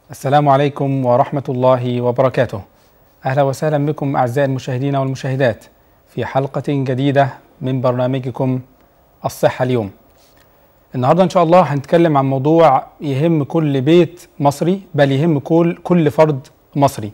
السلام عليكم ورحمة الله وبركاته. أهلا وسهلا بكم أعزائي المشاهدين والمشاهدات في حلقة جديدة من برنامجكم الصحة اليوم. النهارده إن شاء الله هنتكلم عن موضوع يهم كل بيت مصري بل يهم كل كل فرد مصري.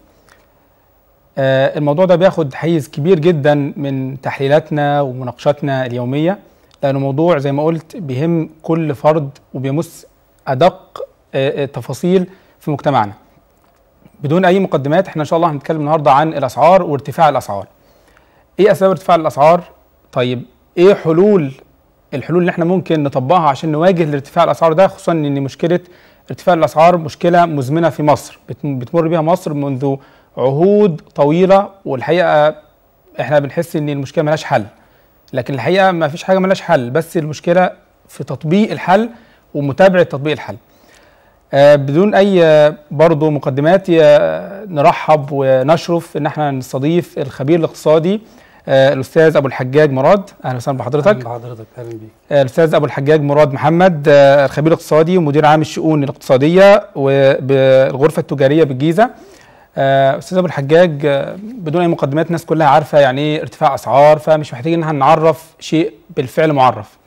آه الموضوع ده بياخد حيز كبير جدا من تحليلاتنا ومناقشاتنا اليومية لأنه موضوع زي ما قلت بيهم كل فرد وبيمس أدق آه آه تفاصيل في مجتمعنا بدون اي مقدمات احنا ان شاء الله هنتكلم النهارده عن الاسعار وارتفاع الاسعار ايه اسباب ارتفاع الاسعار طيب ايه حلول الحلول اللي احنا ممكن نطبقها عشان نواجه الارتفاع الاسعار ده خصوصا ان مشكله ارتفاع الاسعار مشكله مزمنه في مصر بتمر بها مصر منذ عهود طويله والحقيقه احنا بنحس ان المشكله ملهاش حل لكن الحقيقه ما فيش حاجه ملهاش حل بس المشكله في تطبيق الحل ومتابعه تطبيق الحل آه بدون اي آه برضه مقدمات آه نرحب ونشرف ان احنا نستضيف الخبير الاقتصادي الاستاذ ابو الحجاج مراد اهلا وسهلا بحضرتك اهلا بحضرتك اهلا بيك الاستاذ ابو الحجاج مراد محمد الخبير الاقتصادي ومدير عام الشؤون الاقتصاديه وبالغرفه التجاريه بالجيزه استاذ ابو الحجاج بدون اي مقدمات الناس كلها عارفه يعني ايه ارتفاع اسعار فمش محتاجين ان احنا نعرف شيء بالفعل معرف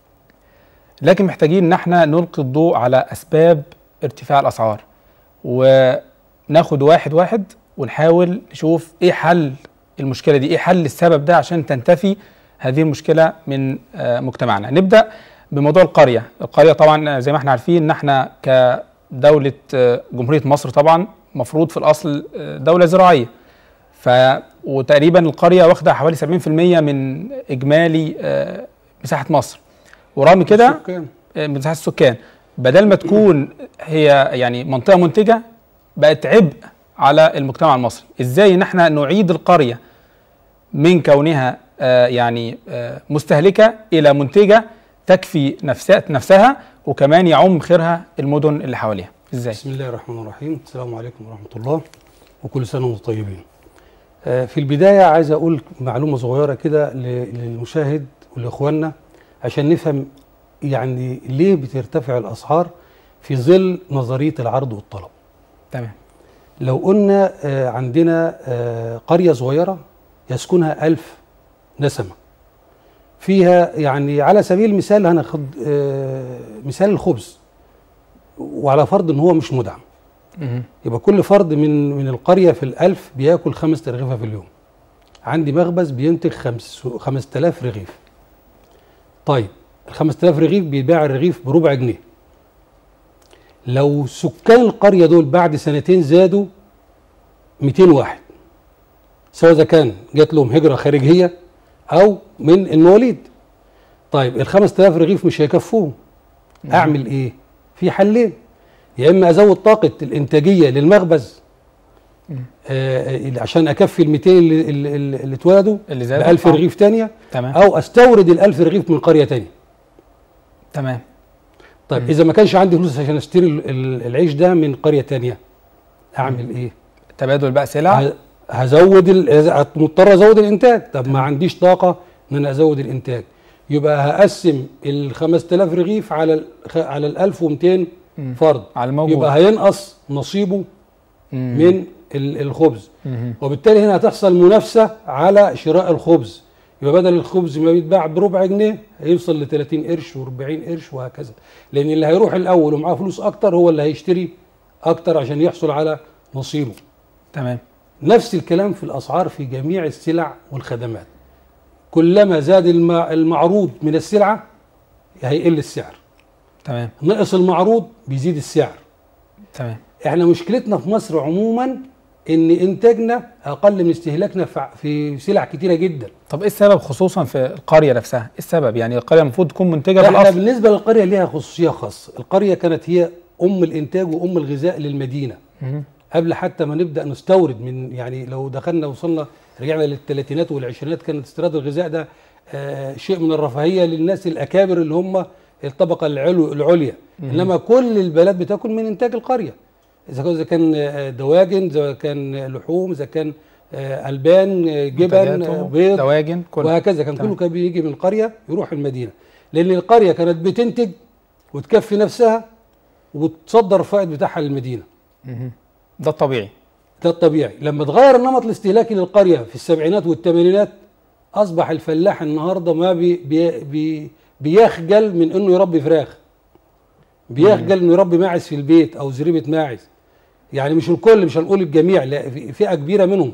لكن محتاجين ان احنا نلقي الضوء على اسباب ارتفاع الاسعار وناخد واحد واحد ونحاول نشوف ايه حل المشكله دي ايه حل السبب ده عشان تنتفي هذه المشكله من مجتمعنا نبدا بموضوع القريه القريه طبعا زي ما احنا عارفين ان احنا كدوله جمهوريه مصر طبعا مفروض في الاصل دوله زراعيه ف وتقريبا القريه واخده حوالي 70% من اجمالي مساحه مصر ورغم كده مساحه السكان بدل ما تكون هي يعني منطقه منتجه بقت عبء على المجتمع المصري ازاي ان احنا نعيد القريه من كونها آه يعني آه مستهلكه الى منتجه تكفي نفسها نفسها وكمان يعم خيرها المدن اللي حواليها ازاي بسم الله الرحمن الرحيم السلام عليكم ورحمه الله وكل سنه وانتم طيبين آه في البدايه عايز اقول معلومه صغيره كده للمشاهد ولاخواننا عشان نفهم يعني ليه بترتفع الاسعار في ظل نظريه العرض والطلب تمام لو قلنا آه عندنا آه قريه صغيره يسكنها ألف نسمه فيها يعني على سبيل المثال هناخد آه مثال الخبز وعلى فرض ان هو مش مدعم يبقى كل فرد من من القريه في الألف بياكل خمس ترغيفه في اليوم عندي مخبز بينتج خمس 5000 رغيف طيب ال 5000 رغيف بيتباع الرغيف بربع جنيه لو سكان القريه دول بعد سنتين زادوا 200 واحد سواء اذا كان جات لهم هجره خارجيه او من المواليد طيب ال 5000 رغيف مش هيكفوهم اعمل ايه في حلين يا اما ازود طاقه الانتاجيه للمخبز آه عشان اكفي ال 200 اللي, اللي, اللي اتولدوا اللي ب 1000 رغيف ثانيه تمام او استورد ال 1000 رغيف من قريه ثانيه تمام طيب مم. اذا ما كانش عندي فلوس عشان اشتري العيش ده من قريه ثانيه اعمل مم. ايه تبادل بقى سلع هزود مضطر ازود الانتاج طب ما عنديش طاقه ان انا ازود الانتاج يبقى هقسم ال 5000 رغيف على ال على ال 1200 مم. فرد على الموجود يبقى هينقص نصيبه مم. من الخبز مم. وبالتالي هنا هتحصل منافسه على شراء الخبز يبقى بدل الخبز ما بيتباع بربع جنيه هيوصل ل 30 قرش و40 قرش وهكذا لان اللي هيروح الاول ومعاه فلوس اكتر هو اللي هيشتري اكتر عشان يحصل على نصيبه تمام نفس الكلام في الاسعار في جميع السلع والخدمات كلما زاد المعروض من السلعه هيقل السعر تمام نقص المعروض بيزيد السعر تمام احنا مشكلتنا في مصر عموما ان انتاجنا اقل من استهلاكنا في سلع كتيره جدا طب ايه السبب خصوصا في القريه نفسها ايه السبب يعني القريه المفروض تكون منتجه في احنا الاصل بالنسبه للقريه ليها خصوصيه خاصه القريه كانت هي ام الانتاج وام الغذاء للمدينه مم. قبل حتى ما نبدا نستورد من يعني لو دخلنا وصلنا رجعنا للثلاثينات والعشرينات كان استيراد الغذاء ده آه شيء من الرفاهيه للناس الاكابر اللي هم الطبقه العلو العليا مم. انما كل البلد بتاكل من انتاج القريه اذا كان اذا كان آه، دواجن اذا كان لحوم اذا كان آه، البان آه، جبن منتجاته، آه، بيض دواجن كل وهكذا كان تمام. كله كان بيجي من القريه يروح المدينه لان القريه كانت بتنتج وتكفي نفسها وتصدر الفائض بتاعها للمدينه مهم. ده الطبيعي ده الطبيعي لما اتغير النمط الاستهلاكي للقريه في السبعينات والثمانينات اصبح الفلاح النهارده ما بي بي بي بيخجل من انه يربي فراخ بيخجل انه يربي ماعز في البيت او زريبه ماعز يعني مش الكل مش هنقول الجميع لا في- فئه كبيره منهم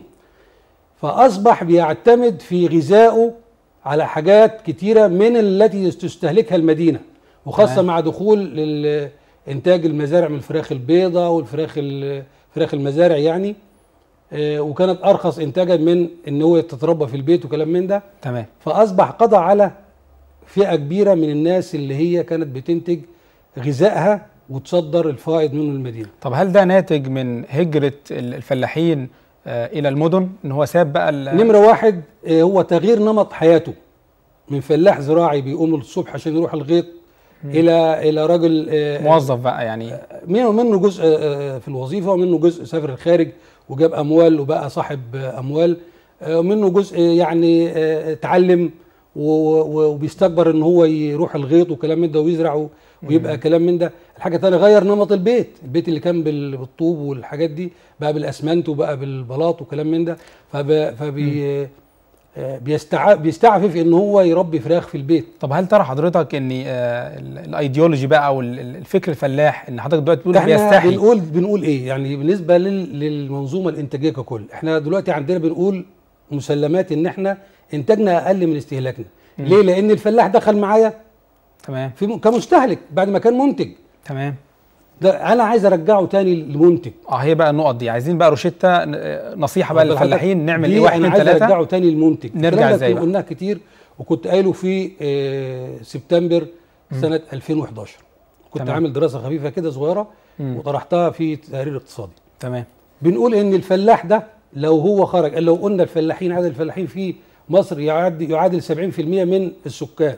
فاصبح بيعتمد في غذائه على حاجات كتيره من التي تستهلكها المدينه وخاصه تمام. مع دخول لل- انتاج المزارع من الفراخ البيضاء والفراخ ال- فراخ المزارع يعني آه، وكانت ارخص انتاجا من ان هو تتربى في البيت وكلام من ده تمام فاصبح قضى على فئه كبيره من الناس اللي هي كانت بتنتج غذائها وتصدر الفائض منه المدينه طب هل ده ناتج من هجرة ال- الفلاحين آه، إلى المدن إن هو ساب بقى ال- نمرة واحد آه، هو تغيير نمط حياته من فلاح زراعي بيقوم الصبح عشان يروح الغيط الى الى راجل آه، موظف بقى يعني منه منه جزء آه، في الوظيفه ومنه جزء سافر الخارج وجاب اموال وبقى صاحب آه، اموال آه، ومنه جزء يعني آه، اتعلم و- و- وبيستكبر ان هو يروح الغيط وكلام من ده ويزرع و- ويبقى كلام من ده الحاجه الثانيه غير نمط البيت البيت اللي كان بال- بالطوب والحاجات دي بقى بالاسمنت وبقى بالبلاط وكلام من ده فب- فبي آه، بيستع بيستعفف ان هو يربي فراخ في البيت طب هل ترى حضرتك ان آه، ال- الايديولوجي بقى او ال- ال- الفكر الفلاح ان حضرتك دلوقتي بتقول احنا بيستحي بنقول بنقول ايه يعني بالنسبه لل- للمنظومه الانتاجيه ككل احنا دلوقتي عندنا بنقول مسلمات ان احنا انتاجنا اقل من استهلاكنا مم. ليه لان الفلاح دخل معايا تمام في م- كمستهلك بعد ما كان منتج تمام ده انا عايز ارجعه تاني لمنتج اه هي بقى النقط دي عايزين بقى روشته ن- آه، نصيحه بقى واخد بالك؟ للفلاحين نعمل دي ايه واحد انا اتنين عايز ثلاثه ارجعه تاني للمنتج نرجع الكلام ده إزاي بقى؟ قلناه كتير وكنت قايله في آه، سبتمبر سنه 2011 كنت تمام. عامل دراسه خفيفه كده صغيره مم. وطرحتها في تقرير اقتصادي تمام بنقول ان الفلاح ده لو هو خرج لو قلنا الفلاحين عدد الفلاحين في مصر يعادل يعادل 70% من السكان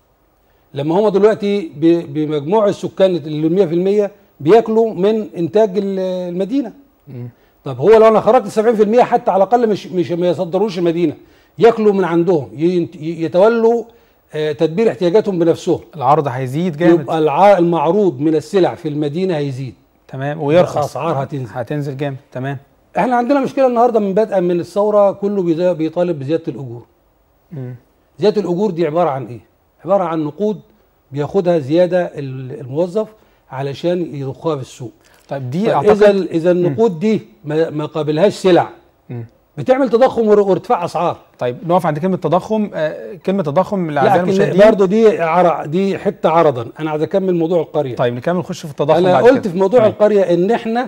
لما هم دلوقتي ب- بمجموع السكان اللي 100% بياكلوا من انتاج ال- المدينه مم. طب هو لو انا خرجت 70% حتى على الاقل مش مش ما يصدروش المدينه ياكلوا من عندهم ينت- يتولوا آه، تدبير احتياجاتهم بنفسهم العرض هيزيد جامد يبقى الع- المعروض من السلع في المدينه هيزيد تمام ويرخص الاسعار هتنزل هتنزل جامد تمام احنا عندنا مشكله النهارده من بدءا من الثوره كله بيزا- بيطالب بزياده الاجور مم. زياده الاجور دي عباره عن ايه عباره عن نقود بياخدها زياده ال- الموظف علشان يضخها في السوق طيب دي اذا اعتقد اذا النقود دي ما, ما قابلهاش سلع مم. بتعمل تضخم ور- وارتفاع اسعار طيب نقف عند كلمه تضخم آه، كلمه تضخم لاعزائي لكن المشاهدين برضه دي عر... دي حته عرضا انا عايز اكمل موضوع القريه طيب نكمل نخش في التضخم انا بعد قلت كده. في موضوع تمام. القريه ان احنا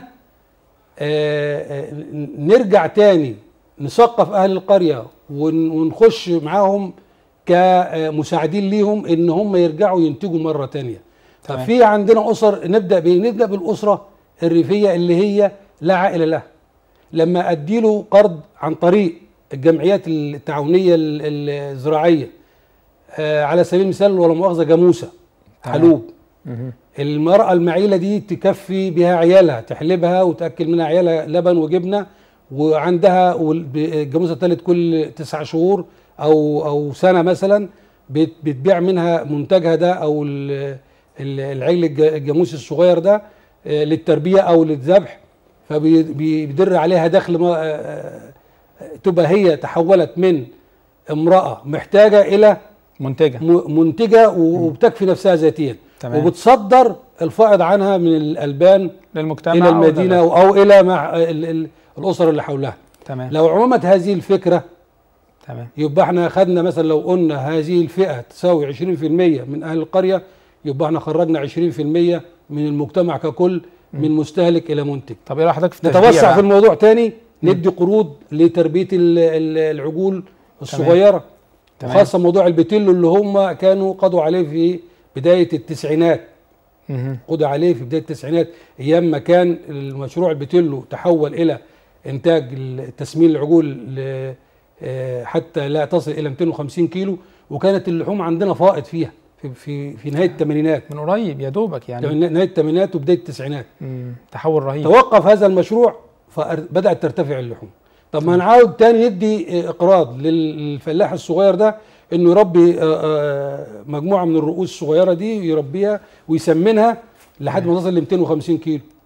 آه، آه، نرجع تاني نثقف اهل القريه ون- ونخش معاهم كمساعدين ليهم ان هم يرجعوا ينتجوا مره تانية تمام. ففي عندنا اسر نبدا بايه نبدا بالاسره الريفيه اللي هي لا عائله لها لما اديله قرض عن طريق الجمعيات التعاونيه ال- ال- الزراعيه آه، على سبيل المثال ولا مؤاخذه جاموسه تمام. حلوب مهم. المرأة المعيلة دي تكفي بها عيالها تحلبها وتأكل منها عيالها لبن وجبنة وعندها وال- ب- الجاموسة الثالث كل تسع شهور أو أو سنة مثلا بت- بتبيع منها منتجها ده أو ال- ال- العجل الج- الجاموسي الصغير ده آه، للتربية أو للذبح فبيدر عليها دخل ما- آه، آه، تبقى هي تحولت من امرأة محتاجة إلى منتجه م- منتجة و- وبتكفي نفسها ذاتيا تمام. وبتصدر الفائض عنها من الألبان للمجتمع إلى أو المدينة للغير. أو, أو إلى مع ال- ال- الأسر اللي حولها تمام لو عمت هذه الفكرة تمام يبقى احنا خدنا مثلا لو قلنا هذه الفئة تساوي 20% من أهل القرية يبقى احنا خرجنا 20% من المجتمع ككل من مستهلك إلى منتج طب ايه رأي حضرتك في التشجيع نتوسع بقى؟ في الموضوع تاني ندي قروض لتربية ال- ال- العجول الصغيرة تمام. وخاصة موضوع البتيلو اللي هم كانوا قضوا عليه في بداية التسعينات مهم. قضى عليه في بداية التسعينات أيام ما كان المشروع البتيلو تحول إلى إنتاج تسمين العجول ل- آه، حتى لا تصل إلى 250 كيلو وكانت اللحوم عندنا فائض فيها في في في نهاية الثمانينات من قريب يا دوبك يعني نهاية الثمانينات وبداية التسعينات مم. تحول رهيب توقف هذا المشروع فبدات ترتفع اللحوم طب ما نعاود تاني ندي آه، اقراض للفلاح الصغير ده انه يربي آه، آه، مجموعه من الرؤوس الصغيره دي يربيها ويسمنها لحد ما تصل ل 250 كيلو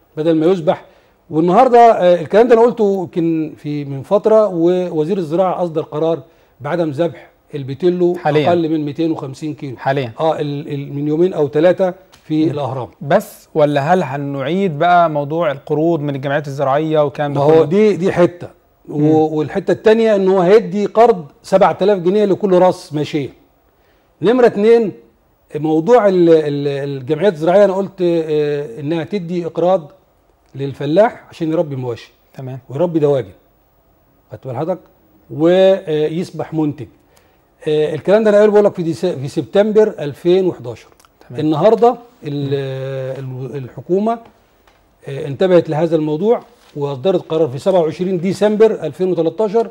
بدل ما يذبح والنهارده آه، الكلام ده انا قلته يمكن في من فتره ووزير الزراعه اصدر قرار بعدم ذبح البتلو حالياً. اقل من 250 كيلو حاليا اه ال ال من يومين او ثلاثه في الاهرام بس ولا هل هنعيد بقى موضوع القروض من الجمعيات الزراعيه والكلام ما ده هو كله؟ دي دي حته و- والحته الثانيه ان هو هيدي قرض 7000 جنيه لكل راس ماشيه نمره اتنين موضوع ال- ال- الجمعيات الزراعيه انا قلت آه، انها تدي اقراض للفلاح عشان يربي مواشي تمام ويربي دواجن خدت بال حضرتك ويصبح منتج آه، الكلام ده انا قايله بقول لك في ديس- في سبتمبر 2011 تمام. النهارده ال- ال- الحكومه آه، انتبهت لهذا الموضوع واصدرت قرار في 27 ديسمبر 2013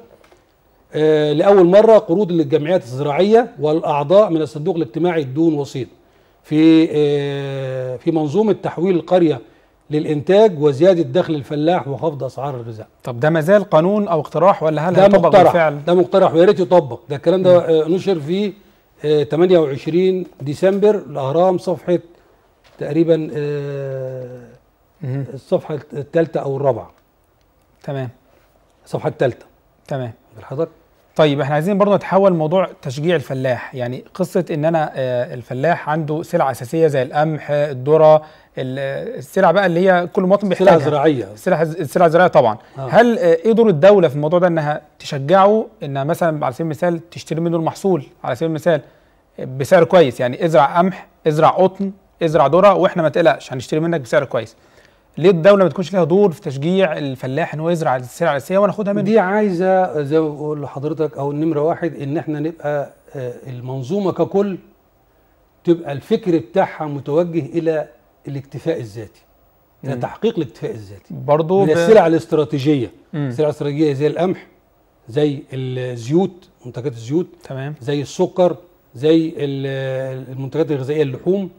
آه، لاول مره قروض للجمعيات الزراعيه والاعضاء من الصندوق الاجتماعي دون وسيط في آه، في منظومه تحويل القريه للانتاج وزياده دخل الفلاح وخفض اسعار الغذاء طب ده مازال قانون او اقتراح ولا هل ده هيطبق مقترح بالفعل؟ ده مقترح ويا ريت يطبق ده الكلام ده آه، نشر في آه، 28 ديسمبر الاهرام صفحه تقريبا آه، مهم. الصفحه الثالثه او الرابعه تمام الصفحه الثالثه تمام حضرتك طيب احنا عايزين برضه نتحول موضوع تشجيع الفلاح يعني قصه ان انا آه، الفلاح عنده سلع اساسيه زي القمح الذره ال- السلع بقى اللي هي كل مواطن سلع بيحتاجها زراعيه السلع السلع الزراعيه طبعا آه. هل آه، ايه دور الدوله في الموضوع ده انها تشجعه انها مثلا على سبيل المثال تشتري منه المحصول على سبيل المثال بسعر كويس يعني ازرع قمح ازرع قطن ازرع ذره واحنا ما تقلقش هنشتري منك بسعر كويس ليه الدوله ما تكونش لها دور في تشجيع الفلاح ان هو يزرع السلع الاساسيه وناخدها منه دي عايزه زي ما بقول لحضرتك او النمره واحد ان احنا نبقى آه، المنظومه ككل تبقى الفكر بتاعها متوجه الى الاكتفاء الذاتي الى مم. تحقيق الاكتفاء الذاتي برضه من السلع الاستراتيجيه مم. السلع الاستراتيجيه زي القمح زي الزيوت منتجات الزيوت تمام زي السكر زي ال- المنتجات الغذائيه اللحوم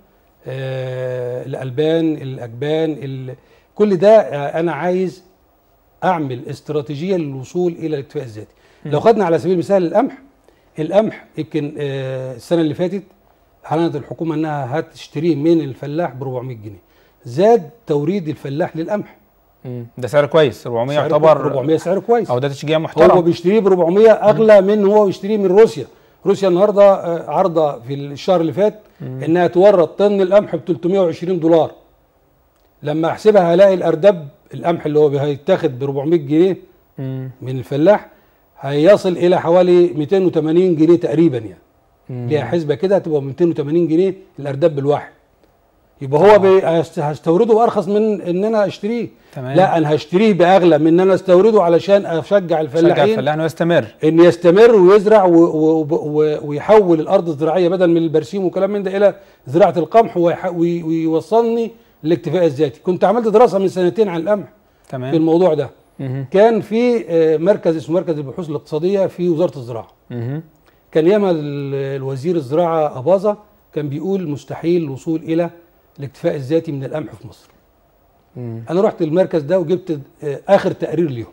آه، الالبان الاجبان ال- كل ده آه، انا عايز اعمل استراتيجيه للوصول الى الاكتفاء الذاتي مم. لو خدنا على سبيل المثال القمح القمح يمكن آه، السنه اللي فاتت اعلنت الحكومه انها هتشتريه من الفلاح ب 400 جنيه زاد توريد الفلاح للقمح مم. ده سعر كويس 400 سعر يعتبر 400 سعر كويس او ده تشجيع هو محترم بيشتريه ب 400 اغلى من هو بيشتريه من روسيا روسيا النهارده آه، عارضه في الشهر اللي فات مم. انها تورد طن القمح ب 320 دولار لما احسبها هلاقي الاردب القمح اللي هو هيتاخد ب 400 جنيه مم. من الفلاح هيصل الى حوالي 280 جنيه تقريبا يعني مم. ليها حسبه كده هتبقى 280 جنيه الاردب الواحد يبقى آه. هو بي- هست- هستورده بارخص من ان انا اشتريه تمام لا انا هشتريه باغلى من ان انا استورده علشان اشجع شجع الفلاحين الفلاح انه يستمر ان يستمر ويزرع و و و ويحول الارض الزراعيه بدل من البرسيم وكلام من ده الى زراعه القمح ويح- وي- ويوصلني للاكتفاء الذاتي كنت عملت دراسه من سنتين عن القمح في تمام الموضوع ده مهم. كان في آه، مركز اسمه مركز البحوث الاقتصاديه في وزاره الزراعه مهم. كان ياما ال- الوزير الزراعه اباظه كان بيقول مستحيل الوصول الى الاكتفاء الذاتي من القمح في مصر مم. انا رحت المركز ده وجبت آه، اخر تقرير ليهم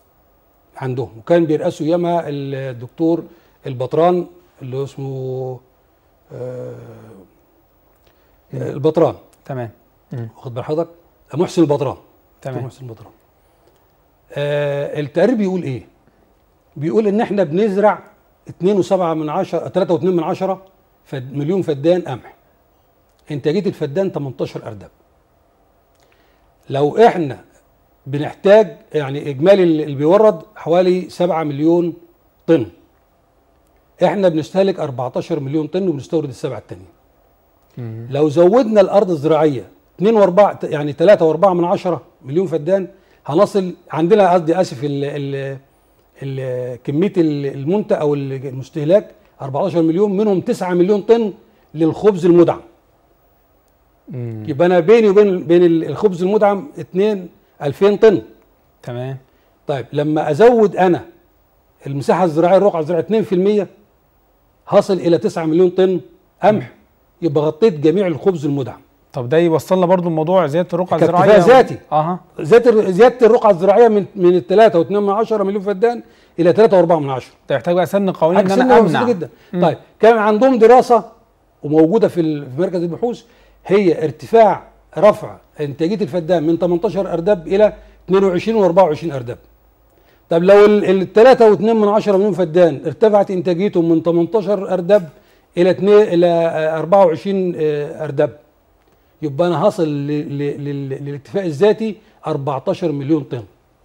عندهم وكان بيرأسوا ياما الدكتور البطران اللي هو اسمه آه، البطران تمام مم. واخد بال حضرتك محسن البطران دكتور تمام محسن البطران آه التقرير بيقول ايه بيقول ان احنا بنزرع 2.7 من 10 3.2 من 10 فد مليون فدان قمح انتاجيه الفدان 18 اردب لو احنا بنحتاج يعني اجمالي اللي بيورد حوالي 7 مليون طن احنا بنستهلك 14 مليون طن وبنستورد السبعه التانيين مم. لو زودنا الارض الزراعيه 2 و4 يعني 3 و4 من 10 مليون فدان هنصل عندنا قصدي اسف ال ال ال كميه ال- المنتج او ال- المستهلاك 14 مليون منهم 9 مليون طن للخبز المدعم مم. يبقى انا بيني وبين بين ال- الخبز المدعم 2 2000 طن تمام طيب لما ازود انا المساحه الزراعيه الرقعه الزراعيه 2% هصل الى 9 مليون طن قمح يبقى غطيت جميع الخبز المدعم طب ده يوصلنا برضو الموضوع زياده الرقعه كاكتفاء الزراعيه ذاتي. اها زياده زياده الرقعه الزراعيه من من الثلاثة واتنين من عشرة مليون فدان الى ثلاثة واربعة من عشرة ده يحتاج بقى سن قوانين ان حاجة انا سنة بسيطة امنع جدا مم. طيب كان عندهم دراسه وموجوده في ال- في مركز البحوث هي ارتفاع رفع انتاجيه الفدان من 18 ارداب الى 22 و24 ارداب طب لو ال 3.2 من 10 مليون فدان ارتفعت انتاجيتهم من 18 ارداب الى 2 الى آه، 24 آه، ارداب يبقى انا هصل ل- ل- لل- للاكتفاء الذاتي 14 مليون طن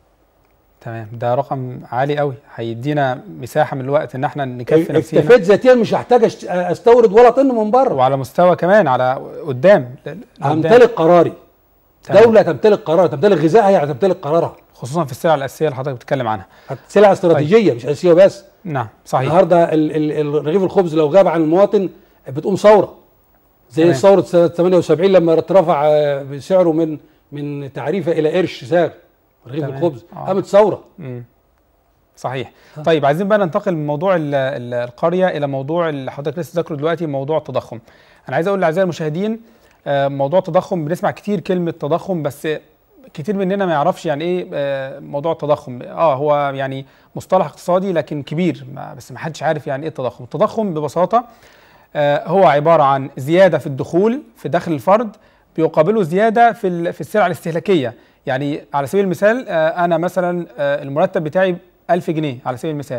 تمام ده رقم عالي قوي هيدينا مساحه من الوقت ان احنا نكفي نفسنا اكتفيت ذاتيا مش هحتاج أشت- استورد ولا طن من بره وعلى مستوى كمان على قدام ل- لقدام. همتلك قراري تمام. دوله تمتلك قرارها تمتلك غذائها يعني تمتلك قرارها خصوصا في السلع الاساسيه اللي حضرتك بتتكلم عنها سلعه استراتيجيه مش اساسيه بس نعم صحيح النهارده ال- ال- ال- رغيف الخبز لو غاب عن المواطن بتقوم ثوره زي تمام. ثوره سنه 78 لما اترفع آه، بسعره من من تعريفه الى قرش سعر رغيف تمام. الخبز آه. قامت ثوره مم. صحيح طيب عايزين بقى ننتقل من موضوع ال- ال- القريه الى موضوع اللي حضرتك لسه ذاكره دلوقتي موضوع التضخم انا عايز اقول لاعزائي المشاهدين آه، موضوع التضخم بنسمع كتير كلمه تضخم بس كتير مننا ما يعرفش يعني ايه آه، موضوع التضخم اه هو يعني مصطلح اقتصادي لكن كبير ما بس ما حدش عارف يعني ايه التضخم التضخم ببساطه آه، هو عباره عن زياده في الدخول في دخل الفرد بيقابله زياده في ال- في السلع الاستهلاكيه يعني على سبيل المثال آه، انا مثلا آه، المرتب بتاعي 1000 جنيه على سبيل المثال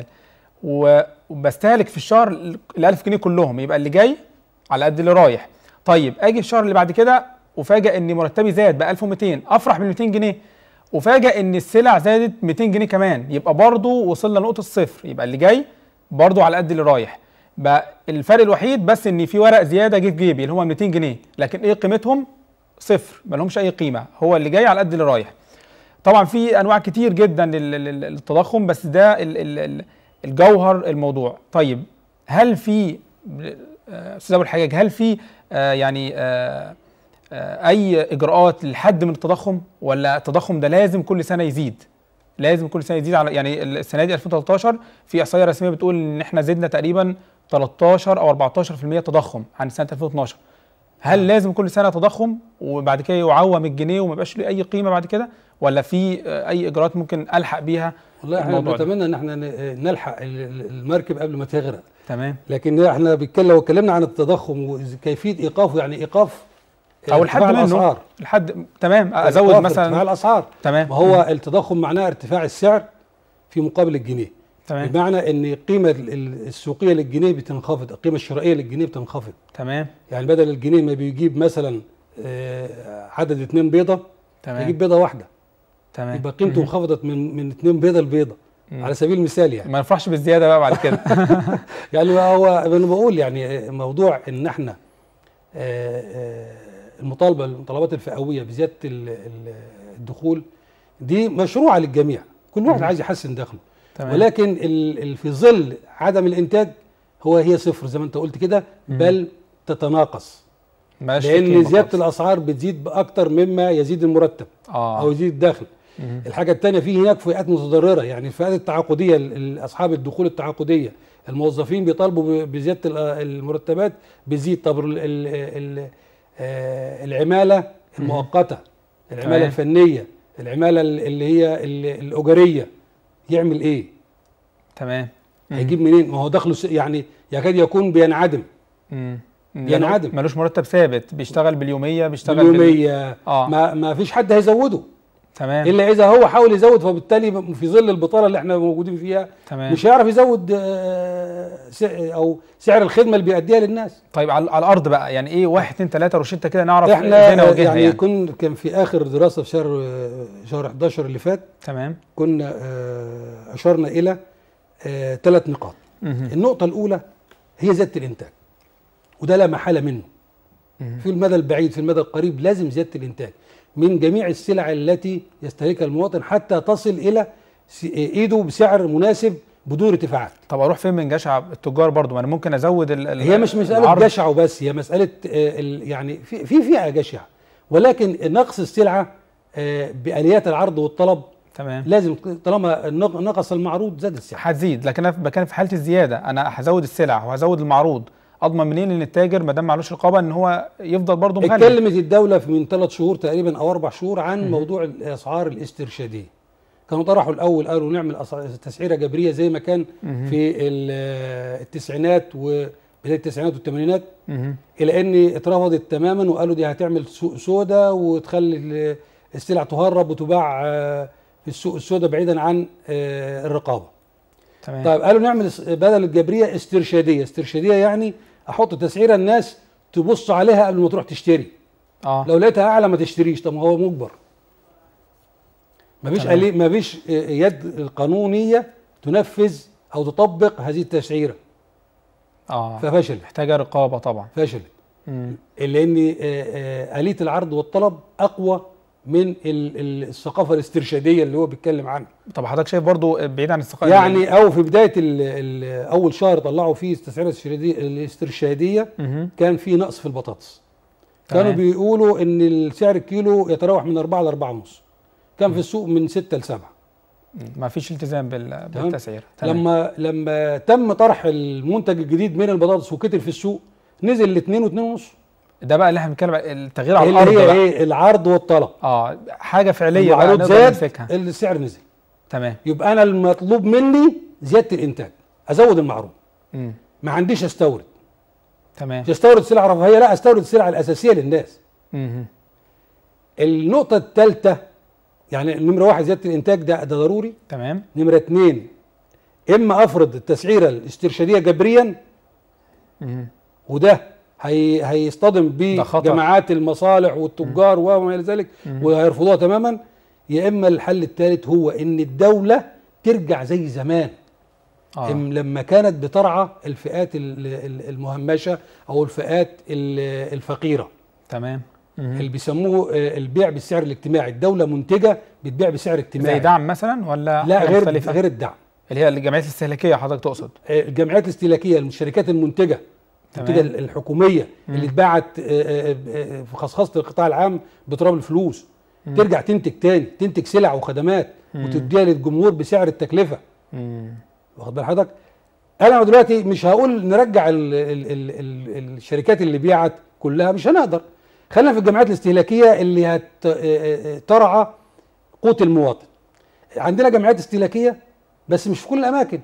و- وبستهلك في الشهر ال 1000 جنيه كلهم يبقى اللي جاي على قد اللي رايح طيب اجي في الشهر اللي بعد كده وفاجئ ان مرتبي زاد بقى 1200 افرح بال 200 جنيه وفاجئ ان السلع زادت 200 جنيه كمان يبقى برضه وصلنا لنقطه الصفر يبقى اللي جاي برضه على قد اللي رايح بقى الفرق الوحيد بس ان في ورق زياده جه في جيبي اللي هو 200 جنيه لكن ايه قيمتهم صفر ما لهمش اي قيمه هو اللي جاي على قد اللي رايح طبعا في انواع كتير جدا لل- لل- للتضخم بس ده ال- ال- ال- الجوهر الموضوع طيب هل في آه، استاذ ابو الحجاج هل في آه، يعني آه، آه، اي اجراءات للحد من التضخم ولا التضخم ده لازم كل سنه يزيد لازم كل سنه يزيد على يعني السنه دي 2013 في احصائيه رسميه بتقول ان احنا زدنا تقريبا 13 او 14% تضخم عن سنه 2012 هل لازم كل سنه تضخم وبعد كده يعوم الجنيه وما يبقاش له اي قيمه بعد كده ولا في آه، اي اجراءات ممكن الحق بيها والله احنا الموضوع ده؟ نتمنى ان احنا ن- نلحق ال- ال- المركب قبل ما تغرق تمام لكن احنا بنتكلم لو اتكلمنا عن التضخم وكيفيه ايقافه يعني ايقاف او الحد ارتفاع منه الاسعار الحد تمام ازود إيقاف ارتفاع مثلا الاسعار تمام ما هو التضخم معناه ارتفاع السعر في مقابل الجنيه تمام بمعنى ان القيمه ال- ال- السوقيه للجنيه بتنخفض القيمه الشرائيه للجنيه بتنخفض تمام يعني بدل الجنيه ما بيجيب مثلا آه، عدد اتنين بيضه تمام يجيب بيضه واحده تمام يبقى قيمته مهم. انخفضت من من اتنين بيضه لبيضه مم. على سبيل المثال يعني ما نفرحش بالزياده بقى بعد كده يعني هو انا بقول يعني موضوع ان احنا آه، آه، المطالبه المطالبات الفئويه بزياده ال- ال- الدخول دي مشروعه للجميع كل واحد مم. عايز يحسن دخله تمام ولكن ال- ال- في ظل عدم الانتاج هو هي صفر زي ما انت قلت كده مم. بل تتناقص مبقاش في لان قيمة زياده خالص. الاسعار بتزيد باكتر مما يزيد المرتب اه او يزيد الدخل مهم. الحاجه الثانيه في هناك فئات متضرره يعني الفئات التعاقديه ال- ال- اصحاب الدخول التعاقديه الموظفين بيطالبوا ب- بزياده ال- المرتبات بيزيد طب ال- ال- ال- آه، العماله المؤقته العماله تمام. الفنيه العماله ال- اللي هي ال- الاجريه يعمل ايه تمام مم. هيجيب منين ما هو دخله س- يعني يكاد يكون بينعدم مم. بينعدم. لأنه ملوش مرتب ثابت بيشتغل باليوميه بيشتغل بال... باليوميه اه ما ما فيش حد هيزوده تمام الا اذا هو حاول يزود فبالتالي في ظل البطاله اللي احنا موجودين فيها تمام مش هيعرف يزود آه، س- او سعر الخدمه اللي بيأديها للناس طيب على, على الارض بقى يعني ايه واحد اتنين تلاته روشته كده نعرف احنا فين آه، وجهها يعني, يعني, كن كان في اخر دراسه في شهر آه، شهر 11 اللي فات تمام كنا آه، اشرنا الى ثلاث نقاط مهم. النقطه الاولى هي زياده الانتاج وده لا محاله منه مهم. في المدى البعيد في المدى القريب لازم زياده الانتاج من جميع السلع التي يستهلكها المواطن حتى تصل الى س- ايده بسعر مناسب بدون ارتفاعات طب اروح فين من جشع التجار برضو ما انا ممكن ازود ال... ال- هي مش مساله العرض. جشع وبس هي مساله آه، ال- يعني في في فئه جشع ولكن نقص السلعه آه، باليات العرض والطلب تمام لازم طالما نق- نقص المعروض زاد السعر هتزيد لكن انا بتكلم في حاله الزياده انا هزود السلع وهزود المعروض اضمن منين ان التاجر ما دام معلوش رقابه ان هو يفضل برضه مغلي اتكلمت الدوله في من ثلاث شهور تقريبا او اربع شهور عن موضوع الاسعار الاسترشاديه كانوا طرحوا الاول قالوا نعمل أسع- تسعيره جبريه زي ما كان مهم. في ال- التسعينات بدايه التسعينات والثمانينات مهم. الى ان اترفضت تماما وقالوا دي هتعمل سوق سودا وتخلي ال- السلع تهرب وتباع آه، في السوق السودا بعيدا عن آه، الرقابه. تمام طيب قالوا نعمل اس- بدل الجبريه استرشاديه، استرشاديه يعني احط تسعيره الناس تبص عليها قبل ما تروح تشتري. اه لو لقيتها اعلى ما تشتريش طب ما هو مجبر. مفيش تمام. ألي- مفيش آه، يد قانونيه تنفذ او تطبق هذه التسعيره اه ففشلت محتاجه رقابه طبعا فشلت. مم. لان آه، آه، آلية العرض والطلب اقوى من ال- ال- الثقافه الاسترشاديه اللي هو بيتكلم عنها طب حضرتك شايف برضو بعيد عن الثقافه يعني او في بدايه ال ال اول شهر طلعوا فيه التسعيره الاسترشاديه الاسترشاديه مهم. كان في نقص في البطاطس كانوا تمام. بيقولوا ان السعر الكيلو يتراوح من 4 ل 4 ونص كان في السوق من 6 ل 7 ما فيش التزام بال... تمام. بالتسعير تمام. لما لما تم طرح المنتج الجديد من البطاطس وكتر في السوق نزل ل 2 و 2 ونص ده بقى اللي احنا بنتكلم على التغيير على اللي الارض هي بقى. ايه العرض والطلب اه حاجه فعليه بقى العروض نقدر زاد نمسكها السعر نزل تمام يبقى انا المطلوب مني زياده الانتاج ازود المعروض مم. ما عنديش استورد تمام مش استورد سلع رفاهيه لا استورد السلع الاساسيه للناس مهم. النقطه الثالثه يعني نمره واحد زياده الانتاج ده ده ضروري تمام نمره اثنين اما افرض التسعيره الاسترشاديه جبريا مهم. وده هي هيصطدم ده خطر. بجماعات المصالح والتجار وما الى ذلك وهيرفضوها تماما يا اما الحل الثالث هو ان الدوله ترجع زي زمان اه إم لما كانت بترعى الفئات ال- ال- المهمشه او الفئات ال- الفقيره تمام مهم. اللي بيسموه آه، البيع بالسعر الاجتماعي الدوله منتجه بتبيع بسعر اجتماعي زي دعم مثلا ولا لا حاجة غير مختلفة؟ غير الدعم اللي هي الجمعيات الاستهلاكيه حضرتك تقصد آه، الجمعيات الاستهلاكيه الشركات المنتجه تمام. المنتجه الحكوميه اللي اتباعت آه، آه، آه، في خصخصه القطاع العام بتراب الفلوس ترجع تنتج تاني تنتج سلع وخدمات وتديها للجمهور بسعر التكلفه مم. واخد بال حضرتك انا دلوقتي مش هقول نرجع ال ال ال ال الشركات اللي بيعت كلها مش هنقدر خلينا في الجمعيات الاستهلاكيه اللي هت آه، آه، ترعى قوت المواطن عندنا جمعيات استهلاكيه بس مش في كل الاماكن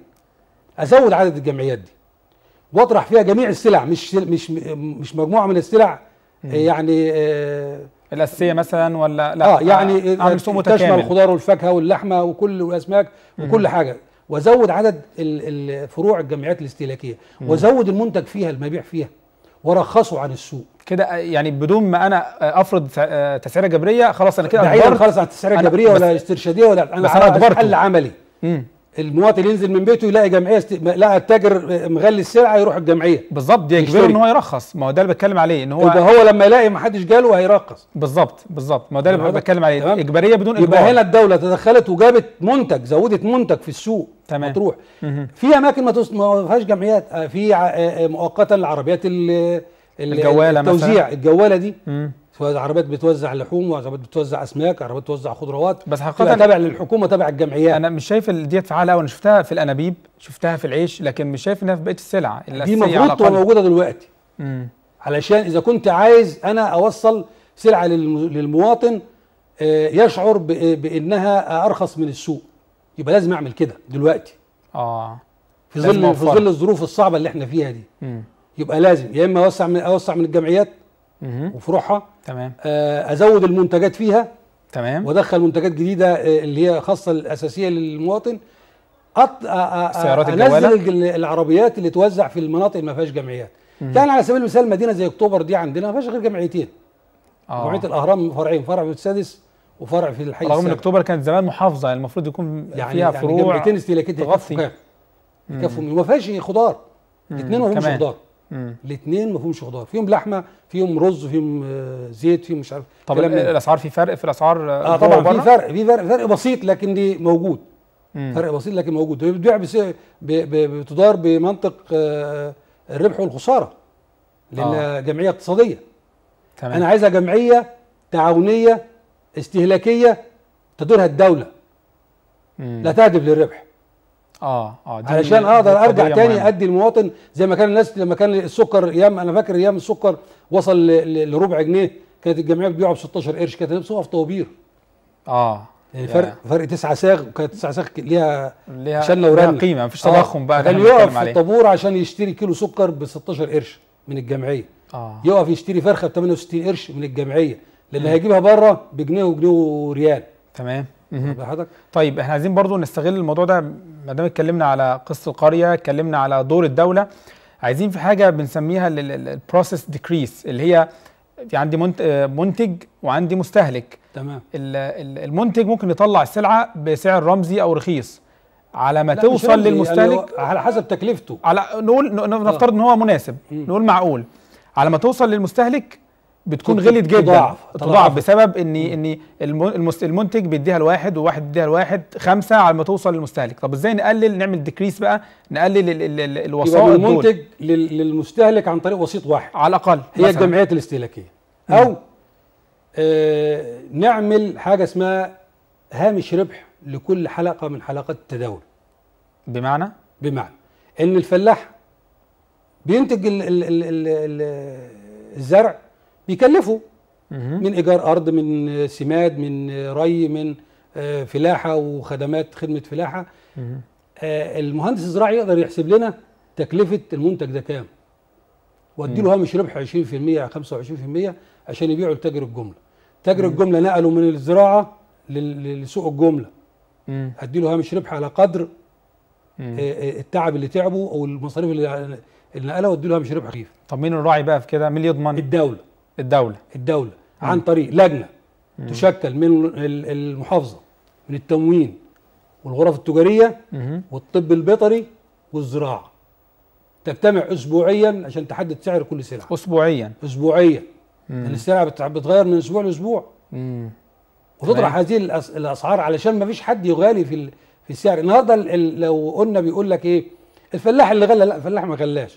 ازود عدد الجمعيات دي واطرح فيها جميع السلع مش مش مش مجموعه من السلع آه، يعني آه الاساسيه مثلا ولا لا اه يعني اعمل سوق تشمل متكامل الخضار والفاكهه واللحمه وكل والاسماك وكل حاجه وازود عدد ال- ال- فروع الجمعيات الاستهلاكيه وازود المنتج فيها المبيع فيها وارخصه عن السوق كده يعني بدون ما انا افرض س- آه، تسعيره جبريه خلاص انا كده بعيدا أجبرت. خالص عن التسعيره أنا- الجبريه بس- ولا الاسترشاديه ولا انا بس أنا عايز أجبرته. حل عملي مم. المواطن ينزل من بيته يلاقي جمعيه است... لقى التاجر مغلي السلعه يروح الجمعيه بالظبط دي يجبره يشتري. ان هو يرخص ما هو ده اللي بتكلم عليه ان هو يبقى هو لما يلاقي ما حدش جاله هيرخص بالظبط بالظبط ما هو ده اللي تمام. بتكلم عليه تمام. اجباريه بدون اجبار يبقى هنا الدوله تدخلت وجابت منتج زودت منتج في السوق تمام. مطروح مهم. في اماكن ما, تس... ما فيهاش جمعيات آه، في ع- آه، آه، مؤقتا العربيات ال... ال- الجوالة التوزيع الجواله دي مم. سواء عربيات بتوزع لحوم وعربيات بتوزع اسماك عربيات بتوزع خضروات بس تبقى حقيقه تابع للحكومه تابع الجمعيات انا مش شايف ال- ديت فعاله قوي انا شفتها في الانابيب شفتها في العيش لكن مش شايف انها في بقيه السلع دي الاساسيه على المفروض تبقى الاقل موجوده دلوقتي مم. علشان اذا كنت عايز انا اوصل سلعه للم- للمواطن آه، يشعر ب- بانها ارخص من السوق يبقى لازم اعمل كده دلوقتي اه في لازم ظل في أوفرها. ظل الظروف الصعبه اللي احنا فيها دي مم. يبقى لازم يا اما اوسع من اوسع من الجمعيات مهم. وفروعها تمام آه، ازود المنتجات فيها تمام وادخل منتجات جديده آه، اللي هي خاصه الاساسيه للمواطن أط... أ- أ- أ- سيارات انزل الجوالة؟ الج- العربيات اللي توزع في المناطق اللي ما فيهاش جمعيات يعني على سبيل المثال مدينه زي اكتوبر دي عندنا ما فيهاش غير جمعيتين اه جمعيه الاهرام فرعين فرع في السادس وفرع في الحي رغم ان السابع. اكتوبر كانت زمان محافظه يعني المفروض يكون يعني فيها يعني فروع جمعيتين استهلاكيه تغطي. يكفوا كام؟ يكفوا وما فيهاش خضار الاثنين ما فيهمش كمان. خضار مم. الاثنين ما فيهمش خضار فيهم لحمه فيهم رز فيهم آه، زيت فيهم مش عارف طب كلام ال- من ده. الاسعار في فرق في الاسعار اه جوه طبعا وبره؟ في فرق في فرق فرق بسيط لكن دي موجود مم. فرق بسيط لكن موجود هي بتبيع بس ب- ب- بتدار بمنطق آه، الربح والخساره لانها جمعيه اقتصاديه تمام انا عايزها جمعيه تعاونيه استهلاكيه تديرها الدوله مم. لا تهدف للربح اه اه دي علشان دي اقدر ارجع قضية تاني مهمة. ادي المواطن زي ما كان الناس لما كان السكر ايام انا فاكر ايام السكر وصل ل- ل- لربع جنيه كانت الجمعيه بتبيعه ب 16 قرش كانت بتقف طوابير اه يعني يا. فرق فرق تسعة ساغ وكانت تسعة ساغ ليها ليها عشان ليها نوران قيمه مفيش تضخم بقى كان اللي احنا يقف بنتكلم في عليه الطابور عشان يشتري كيلو سكر ب 16 قرش من الجمعيه اه يقف يشتري فرخه ب 68 قرش من الجمعيه لان هيجيبها بره بجنيه وجنيه وريال تمام مهم. واخد حضرتك طيب احنا عايزين برضو نستغل الموضوع ده ما دام اتكلمنا على قصه القريه اتكلمنا على دور الدوله عايزين في حاجه بنسميها البروسيس ديكريس اللي هي في عندي منت- آه، منتج وعندي مستهلك تمام ال- ال- المنتج ممكن يطلع السلعه بسعر رمزي او رخيص على ما لا، مش توصل رمزي، للمستهلك يعني على حسب تكلفته على نقول ن- نفترض ان هو مناسب مم. نقول معقول على ما توصل للمستهلك بتكون تض- غلت جدا تضاعف- تضاعف تضاعف. بسبب ان ان الم- المس- المنتج بيديها لواحد وواحد بيديها لواحد خمسه على ما توصل للمستهلك طب ازاي نقلل نعمل ديكريس بقى نقلل ال- ال- ال- يبقى الوسائط من دول المنتج لل- للمستهلك عن طريق وسيط واحد على الاقل هي مثلاً. الجمعيات الاستهلاكيه او آه نعمل حاجه اسمها هامش ربح لكل حلقه من حلقات التداول بمعنى بمعنى ان الفلاح بينتج ال ال ال ال ال الزرع بيكلفه مهم. من ايجار ارض من سماد من ري من آه، فلاحه وخدمات خدمه فلاحه مهم. آه، المهندس الزراعي يقدر يحسب لنا تكلفه المنتج ده كام وادي له هامش ربح 20% 25% عشان يبيعه لتاجر الجمله تاجر الجمله نقله من الزراعه لل- لسوق الجمله مم. ادي له هامش ربح على قدر مم. آه، آه، التعب اللي تعبه او المصاريف اللي اللي نقلها وادي له هامش ربح خفيف طب مين الراعي بقى في كده مين اللي يضمن الدوله الدوله الدوله عن طريق لجنه تشكل من ال- المحافظه من التموين والغرف التجاريه مهم. والطب البيطري والزراعه تجتمع اسبوعيا عشان تحدد سعر كل سلعه اسبوعيا اسبوعيا مم. لان السلعه بتع- بتتغير من اسبوع لاسبوع مم. وتطرح هذه الأس- الاسعار علشان ما فيش حد يغالي في ال- في السعر النهارده ال- ال- لو قلنا بيقول لك ايه الفلاح اللي غلى لا الفلاح ما غلاش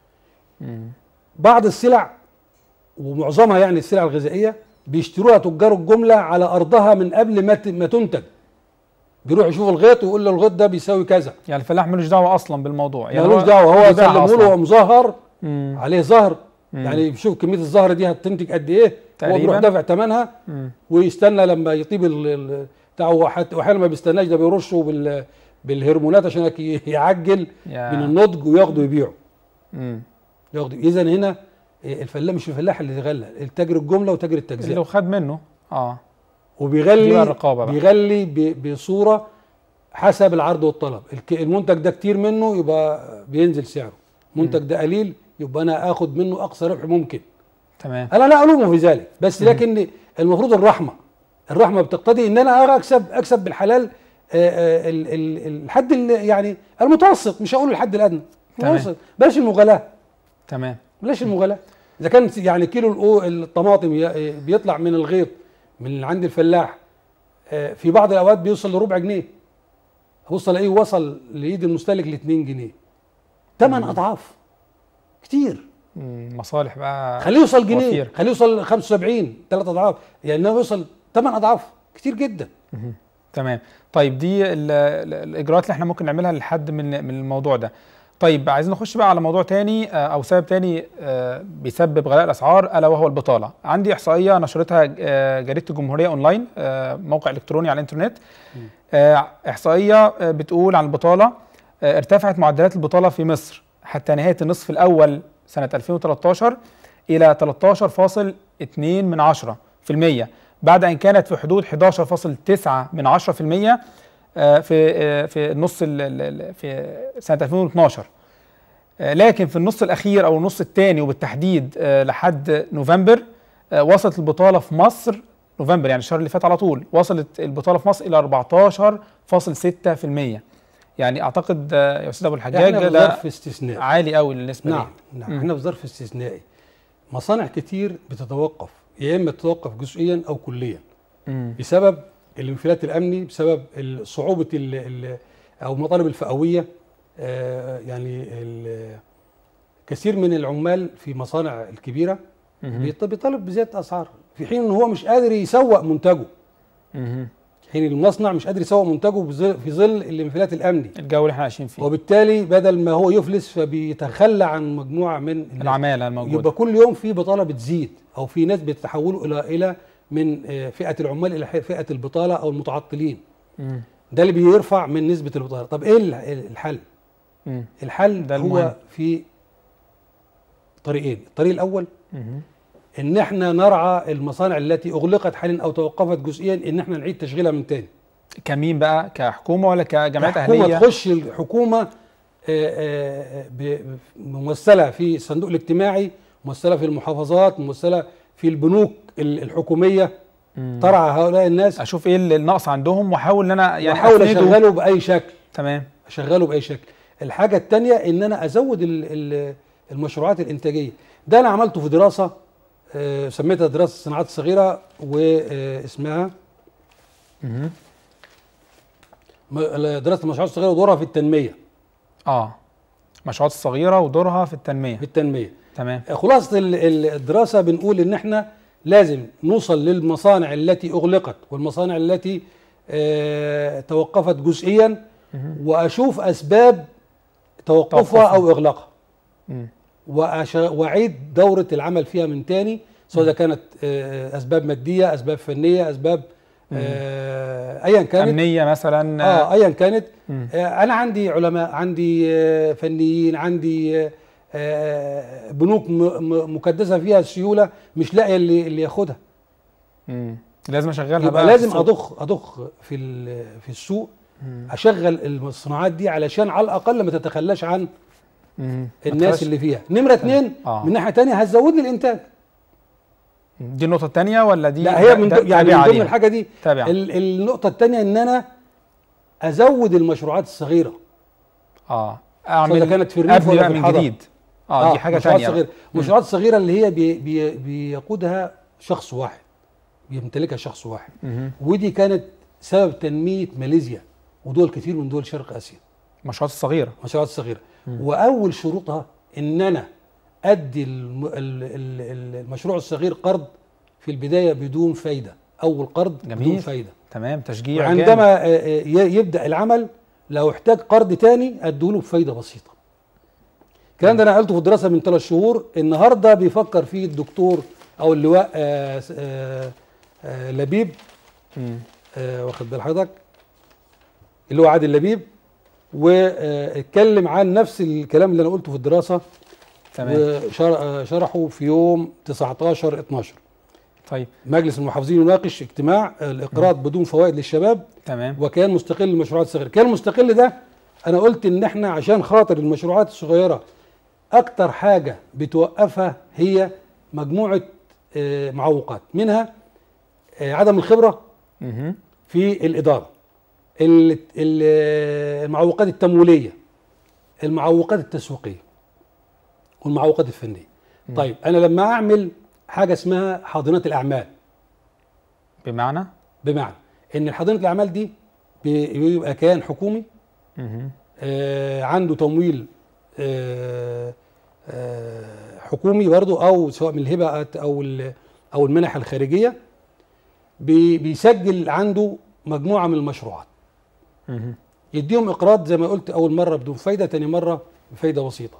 مم. بعض السلع ومعظمها يعني السلع الغذائيه بيشتروها تجار الجمله على ارضها من قبل ما ت- ما تنتج بيروح يشوف الغيط ويقول له الغيط ده بيساوي كذا يعني الفلاح ملوش دعوه اصلا بالموضوع يعني ملوش دعوه هو بيبيعها سلمه أصلاً. له هو مظهر مم. عليه زهر مم. يعني بيشوف كميه الزهر دي هتنتج قد ايه هو تقريباً. بيروح دافع ثمنها مم. ويستنى لما يطيب ال- ال- بتاعه وحت- واحيانا ما بيستناش ده بيرشه بال بالهرمونات عشان ي- يعجل يا. من النضج وياخده يبيعه مم. ياخده اذا هنا الفلاح مش الفلاح اللي غلى التاجر الجمله وتاجر اللي التجزئه لو خد منه اه دي وبيغلي بقى الرقابة بقى. بيغلي ب- بصوره حسب العرض والطلب الك- المنتج ده كتير منه يبقى بينزل سعره المنتج ده قليل يبقى انا اخد منه اقصى ربح ممكن تمام انا لا الومه في ذلك بس لكن المفروض الرحمه الرحمه بتقتضي ان انا اكسب اكسب بالحلال آه، آه، ال- ال- الحد ال- يعني المتوسط مش هقول الحد الادنى تمام. المتوسط بلاش المغالاه تمام بلاش المغالاه اذا كان يعني كيلو الأو- الطماطم ي- بيطلع من الغيط من عند الفلاح آه، في بعض الاوقات بيوصل لربع جنيه هوصل الاقيه وصل لايد المستهلك ل 2 جنيه ثمان اضعاف كتير مم. مصالح بقى خليه يوصل جنيه وفير. خليه يوصل 75 ثلاث اضعاف يعني انه يوصل ثمان اضعاف كتير جدا تمام طيب دي ال- ال- الاجراءات اللي احنا ممكن نعملها لحد من من الموضوع ده طيب عايزين نخش بقى على موضوع تاني آه، او سبب تاني آه، بيسبب غلاء الاسعار الا وهو البطاله عندي احصائيه نشرتها آه، جريده الجمهوريه اونلاين آه، موقع الكتروني على الانترنت آه، احصائيه آه، بتقول عن البطاله آه، ارتفعت معدلات البطاله في مصر حتى نهايه النصف الاول سنه 2013 الى 13.2 من عشرة في المية بعد ان كانت في حدود 11.9 من عشرة في المية آه، في آه، في النص ال- ال- ال- في سنه 2012 آه، لكن في النص الاخير او النص الثاني وبالتحديد آه، لحد نوفمبر آه، وصلت البطاله في مصر نوفمبر يعني الشهر اللي فات على طول وصلت البطاله في مصر الى 14.6% يعني اعتقد آه، يا استاذ ابو الحجاج احنا في ده ظرف استثنائي عالي قوي النسبه نعم دي نعم مم. احنا في ظرف استثنائي مصانع كتير بتتوقف يا اما تتوقف جزئيا او كليا مم. بسبب الانفلات الامني بسبب ال- صعوبه ال ال او المطالب الفئويه آه، يعني ال- كثير من العمال في مصانع الكبيره مم. بيط- بيطالب بزياده اسعار في حين ان هو مش قادر يسوق منتجه مم. في حين المصنع مش قادر يسوق منتجه بظل- في ظل الانفلات الامني الجو اللي احنا عايشين فيه وبالتالي بدل ما هو يفلس فبيتخلى عن مجموعه من الناس. العماله الموجوده يبقى كل يوم في بطاله بتزيد او في ناس بيتحولوا الى الى من آه، فئه العمال الى فئه البطاله او المتعطلين مم. ده اللي بيرفع من نسبه البطاله طب ايه ال- الحل مم. الحل ده هو المهم. في طريقين الطريق الاول مم. ان احنا نرعى المصانع التي اغلقت حاليا او توقفت جزئيا ان احنا نعيد تشغيلها من تاني كمين بقى كحكومه ولا كجمعيات الحكومه اهليه تخش الحكومه آه، آه، ب- ممثله في الصندوق الاجتماعي ممثله في المحافظات ممثله في البنوك ال- الحكوميه مم. ترعى هؤلاء الناس اشوف ايه اللي النقص عندهم واحاول ان انا يعني واحاول أسنده. اشغله باي شكل تمام اشغله باي شكل الحاجه الثانيه ان انا ازود ال- ال- المشروعات الانتاجيه ده انا عملته في دراسه آه، سميتها دراسه الصناعات الصغيره واسمها مم. دراسه المشروعات الصغيره ودورها في التنميه اه المشروعات الصغيره ودورها في التنميه في التنميه تمام خلاصه ال- ال- الدراسه بنقول ان احنا لازم نوصل للمصانع التي اغلقت والمصانع التي آه، توقفت جزئيا مم. واشوف اسباب توقفها توقفها. او اغلاقها مم. وأش- واعيد دوره العمل فيها من تاني سواء اذا كانت آه، اسباب ماديه اسباب فنيه اسباب آه، ايا كانت امنيه مثلا اه ايا كانت مم. آه، انا عندي علماء عندي آه، فنيين عندي آه، آه، بنوك م- م- مكدسه فيها السيوله مش لاقيه اللي اللي ياخدها مم. لازم اشغلها يبقى بقى في لازم السوق. اضخ اضخ في ال- في السوق مم. اشغل الصناعات دي علشان على الاقل ما تتخلاش عن مم. ما الناس تبقاش- اللي فيها نمره اتنين آه. من ناحيه تانية هتزود لي الانتاج دي النقطه الثانيه ولا دي لا هي من ده- ضمن- يعني تابعة من ضمن ليها؟ الحاجه دي تابعة ال- النقطه الثانيه ان انا ازود المشروعات الصغيره اه سواء اعمل كانت في الريف ابني ولا بقى في من الحضر. جديد اه, دي حاجه مشروعات ثانيه صغيره المشروعات الصغيره اللي هي بي بي بيقودها شخص واحد بيمتلكها شخص واحد ودي كانت سبب تنميه ماليزيا ودول كتير من دول شرق اسيا المشروعات الصغيره مشروعات صغيره واول شروطها ان انا ادي الم- ال- ال- ال- المشروع الصغير قرض في البدايه بدون فايده اول قرض بدون جميل. فايده تمام تشجيع جامد. وعندما آه، آه، ي- يبدا العمل لو احتاج قرض تاني اديله بفايده بسيطه الكلام ده انا قلته في الدراسه من ثلاث شهور النهارده بيفكر فيه الدكتور او اللواء آه، س- آه، آه، لبيب مم. آه، واخد بال حضرتك اللي هو عادل لبيب واتكلم عن نفس الكلام اللي انا قلته في الدراسه تمام وشرحه في يوم 19 12 طيب مجلس المحافظين يناقش اجتماع الاقراض بدون فوائد للشباب تمام وكان مستقل للمشروعات الصغيره كان مستقل ده انا قلت ان احنا عشان خاطر المشروعات الصغيره اكتر حاجه بتوقفها هي مجموعه آه، معوقات منها آه، عدم الخبره مهم. في الاداره ال- ال- المعوقات التمويليه المعوقات التسويقيه والمعوقات الفنيه طيب انا لما اعمل حاجه اسمها حاضنات الاعمال بمعنى بمعنى ان حاضنه الاعمال دي بي- بيبقى كيان حكومي مهم. آه، عنده تمويل آه، آه، حكومي برضو او سواء من الهبات او ال- او المنح الخارجيه بي- بيسجل عنده مجموعه من المشروعات مهم. يديهم اقراض زي ما قلت اول مره بدون فايده تاني مره بفايده بسيطه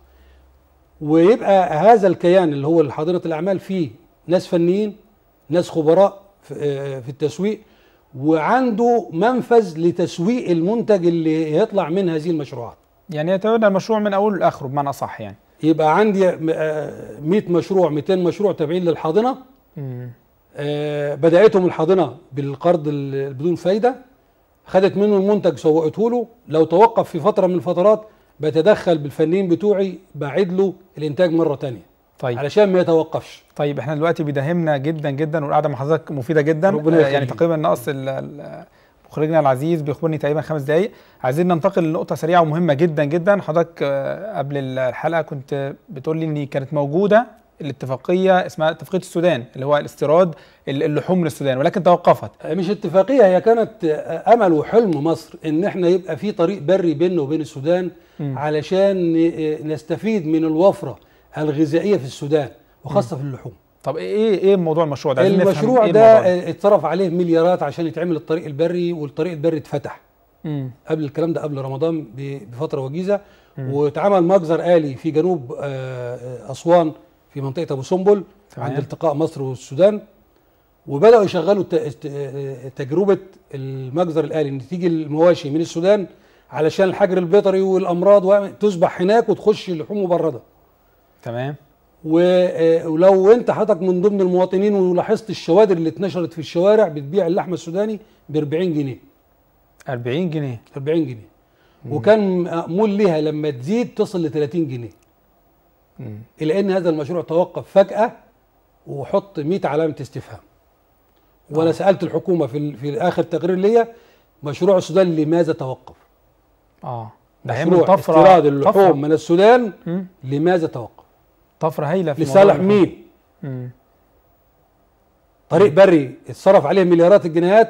ويبقى هذا الكيان اللي هو حاضنه الاعمال فيه ناس فنيين ناس خبراء في آه، في التسويق وعنده منفذ لتسويق المنتج اللي يطلع من هذه المشروعات يعني يتولى المشروع من اوله لاخره بمعنى صح يعني يبقى عندي م- آه، 100 مشروع 200 مشروع تابعين للحاضنه مم. آه، بدأتهم الحاضنه بالقرض ال- بدون فايده خدت منه المنتج سوقته له لو توقف في فتره من الفترات بتدخل بالفنيين بتوعي بعيد له الانتاج مره تانية طيب علشان ما يتوقفش طيب احنا دلوقتي بيداهمنا جدا جدا والقعده مع حضرتك مفيده جدا ربنا آه، يعني يخليك. تقريبا ناقص ال- ال- مخرجنا العزيز بيخبرني تقريبا خمس دقائق عايزين ننتقل لنقطه سريعه ومهمه جدا جدا حضرتك آه، قبل الحلقه كنت بتقول لي ان كانت موجوده الاتفاقيه اسمها اتفاقيه السودان اللي هو الاستيراد ال- اللحوم من السودان ولكن توقفت آه، مش اتفاقيه هي كانت آه، امل وحلم مصر ان احنا يبقى في طريق بري بيننا وبين السودان مم. علشان ن- آه، نستفيد من الوفره الغذائيه في السودان وخاصه في اللحوم طب ايه ايه موضوع المشروع ده عايزين نفهم المشروع إيه ده الموضوع آه، اتصرف عليه مليارات عشان يتعمل الطريق البري والطريق البري اتفتح مم. قبل الكلام ده قبل رمضان ب- بفتره وجيزه واتعمل مجزر آلي في جنوب آه، آه، أسوان في منطقة أبو سمبل تمام. عند التقاء مصر والسودان وبداوا يشغلوا ت- ت- تجربه المجزر الالي ان تيجي المواشي من السودان علشان الحجر البيطري والامراض وتذبح هناك وتخش اللحوم مبرده تمام و- آه، ولو انت حضرتك من ضمن المواطنين ولاحظت الشوادر اللي اتنشرت في الشوارع بتبيع اللحمه السوداني ب 40 جنيه 40 جنيه 40 جنيه وكان مأمول لها لما تزيد تصل ل 30 جنيه مم. الى ان هذا المشروع توقف فجاه وحط 100 علامه استفهام وانا آه. سالت الحكومه في ال- في اخر تقرير ليا مشروع السودان لماذا توقف اه ده هيعمل مشروع طفره استيراد طفرة. اللحوم من السودان مم. لماذا توقف طفره هايله في موضوع لصالح اللحوم. مين مم. طريق بري اتصرف عليه مليارات الجنيهات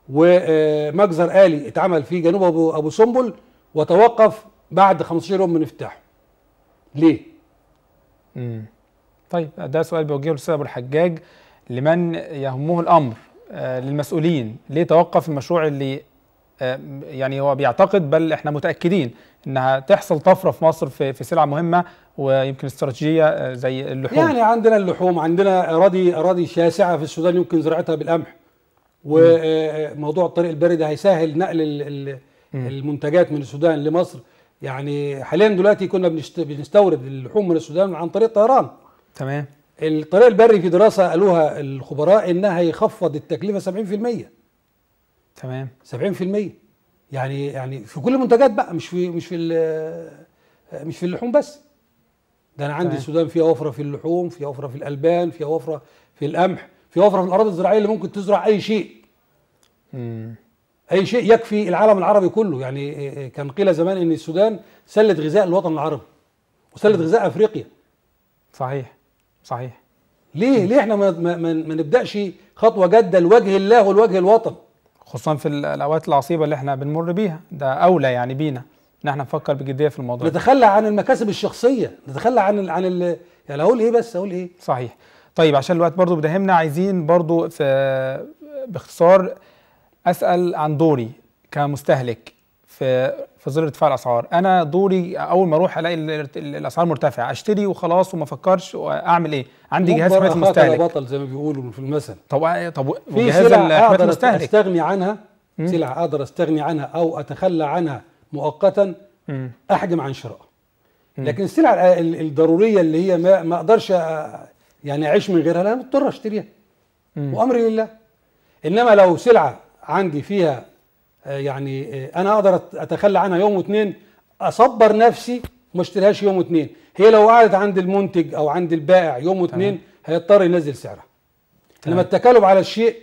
ومجزر آلي اتعمل في جنوب أبو, أبو سنبل وتوقف بعد 15 يوم من افتتاحه ليه؟ مم. طيب ده سؤال بيوجهه الاستاذ ابو الحجاج لمن يهمه الامر آه للمسؤولين ليه توقف المشروع اللي آه يعني هو بيعتقد بل احنا متاكدين انها تحصل طفره في مصر في في سلعه مهمه ويمكن استراتيجيه آه زي اللحوم يعني عندنا اللحوم عندنا اراضي اراضي شاسعه في السودان يمكن زراعتها بالقمح وموضوع الطريق البري ده هيسهل نقل ال- ال- مم. المنتجات من السودان لمصر يعني حاليا دلوقتي كنا بنشت- بنستورد اللحوم من السودان عن طريق طيران تمام الطريق البري في دراسه قالوها الخبراء انها هيخفض التكلفه 70% تمام 70% يعني يعني في كل المنتجات بقى مش في مش في ال- مش في اللحوم بس ده انا عندي تمام. السودان فيها وفره في اللحوم فيها وفره في الالبان فيها وفره في القمح فيها وفره في الاراضي الزراعيه اللي ممكن تزرع اي شيء مم. اي شيء يكفي العالم العربي كله يعني إيه إيه كان قيل زمان ان السودان سله غذاء الوطن العربي وسله غذاء افريقيا صحيح صحيح ليه ليه احنا ما, ما, ما ما نبداش خطوه جاده لوجه الله ولوجه الوطن خصوصا في ال- الاوقات العصيبه اللي احنا بنمر بيها ده اولى يعني بينا ان احنا نفكر بجديه في الموضوع ده. نتخلى عن المكاسب الشخصيه نتخلى عن ال عن ال يعني اقول ايه بس اقول ايه صحيح طيب عشان الوقت برضو بداهمنا عايزين برضو في باختصار اسال عن دوري كمستهلك في في ظل ارتفاع الاسعار انا دوري اول ما اروح الاقي ال- ال- الاسعار مرتفعه اشتري وخلاص وما افكرش واعمل ايه عندي جهاز مجبر حمايه أخاك على المستهلك بطل زي ما بيقولوا في المثل طب طب في وجهاز سلع حمايه اقدر المستهلك استغني عنها مم. سلع اقدر استغني عنها او اتخلى عنها مؤقتا مم. احجم عن شرائها مم. لكن السلع ال- الضروريه اللي هي ما ما اقدرش أ- يعني اعيش من غيرها لا مضطر اشتريها مم. وامري لله انما لو سلعه عندي فيها آه، يعني آه، انا اقدر أت- اتخلى عنها يوم واثنين اصبر نفسي وما اشتريهاش يوم واثنين هي لو قعدت عند المنتج او عند البائع يوم واثنين هيضطر ينزل سعرها تمام. انما التكالب على الشيء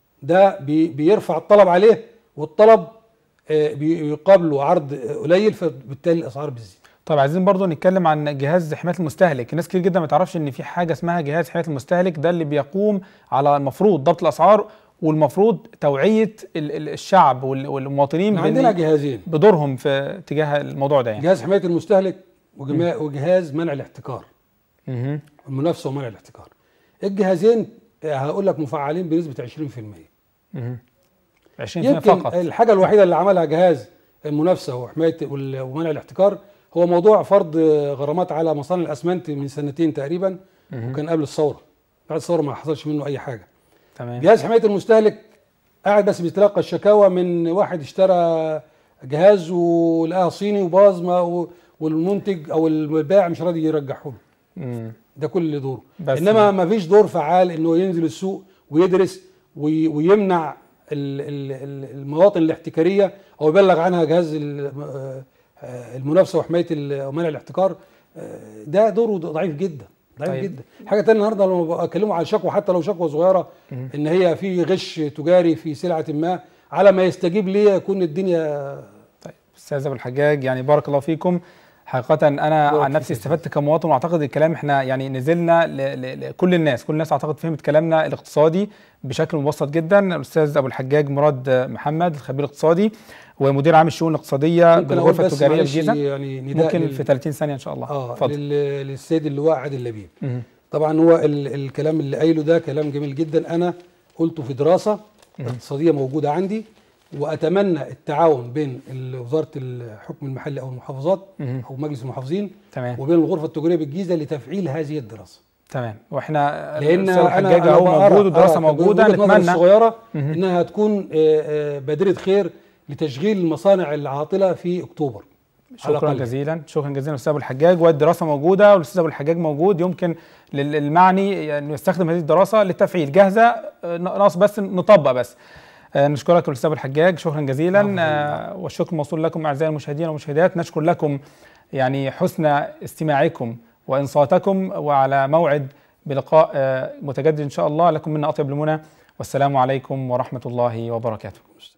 ده بي بيرفع الطلب عليه والطلب آه، بيقابله عرض قليل فبالتالي الاسعار بتزيد طيب عايزين برضو نتكلم عن جهاز حمايه المستهلك الناس كتير جدا ما تعرفش ان في حاجه اسمها جهاز حمايه المستهلك ده اللي بيقوم على المفروض ضبط الاسعار والمفروض توعيه ال- ال- الشعب وال- والمواطنين إحنا عندنا بإن- جهازين بدورهم في تجاه الموضوع ده يعني جهاز حمايه المستهلك وجما- وجهاز منع الاحتكار مهم. المنافسه ومنع الاحتكار الجهازين آه، هقول لك مفعلين بنسبه 20% مهم. 20% يمكن فقط الحاجه الوحيده اللي عملها جهاز المنافسه وحمايه وال- ومنع الاحتكار هو موضوع فرض آه، غرامات على مصانع الاسمنت من سنتين تقريبا مهم. وكان قبل الثوره بعد الثوره ما حصلش منه اي حاجه تمام جهاز حمايه المستهلك قاعد بس بيتلقى الشكاوى من واحد اشترى جهاز ولقاه صيني وباظ ما و- والمنتج او البائع مش راضي يرجعه له مم. ده كل دوره بس انما ما فيش دور فعال انه ينزل السوق ويدرس وي- ويمنع ال- ال- ال- المواطن الاحتكاريه او يبلغ عنها جهاز ال- آه، آه، المنافسه وحمايه ال- ومنع الاحتكار آه، ده دوره ضعيف جدا ضعيف طيب. طيب. جدا حاجه تانية النهارده لما بكلمه على شكوى حتى لو شكوى صغيره مم. ان هي في غش تجاري في سلعه ما على ما يستجيب ليه يكون الدنيا طيب استاذ ابو الحجاج يعني بارك الله فيكم حقيقة أنا بارك عن نفسي فيك. استفدت كمواطن وأعتقد الكلام إحنا يعني نزلنا ل- ل- لكل الناس، كل الناس أعتقد فهمت كلامنا الاقتصادي بشكل مبسط جدا، الأستاذ أبو الحجاج مراد محمد الخبير الاقتصادي ومدير عام الشؤون الاقتصادية ممكن أقول بالغرفة بس التجارية معلش بالجيزة يعني نداء ممكن لل- في 30 ثانية إن شاء الله اه اتفضل لل- للسيد اللواء عادل لبيب مهم. طبعا هو ال الكلام اللي قايله ده كلام جميل جدا انا قلته في دراسه مم. اقتصاديه موجوده عندي واتمنى التعاون بين ال- وزاره الحكم المحلي او المحافظات مهم. او مجلس المحافظين تمام وبين الغرفه التجاريه بالجيزه لتفعيل هذه الدراسه تمام واحنا لان الأستاذ انا الحجاج أنا اهو بقرأ- موجود والدراسه أرى موجوده بوجهة نظري نتمنى الصغيره مهم. انها تكون آه، آه، بادره خير لتشغيل المصانع العاطله في اكتوبر على شكرا الأقل. جزيلا شكرا جزيلا استاذ ابو الحجاج والدراسه موجوده والاستاذ ابو الحجاج موجود يمكن لل- المعني انه يستخدم هذه الدراسه للتفعيل جاهزه آه، ناقص بس نطبق بس آه، نشكرك الاستاذ ابو الحجاج شكرا جزيلا عفواً. آه، والشكر موصول لكم اعزائي المشاهدين والمشاهدات نشكر لكم يعني حسن استماعكم وانصاتكم وعلى موعد بلقاء آه، متجدد ان شاء الله لكم منا اطيب المنى والسلام عليكم ورحمه الله وبركاته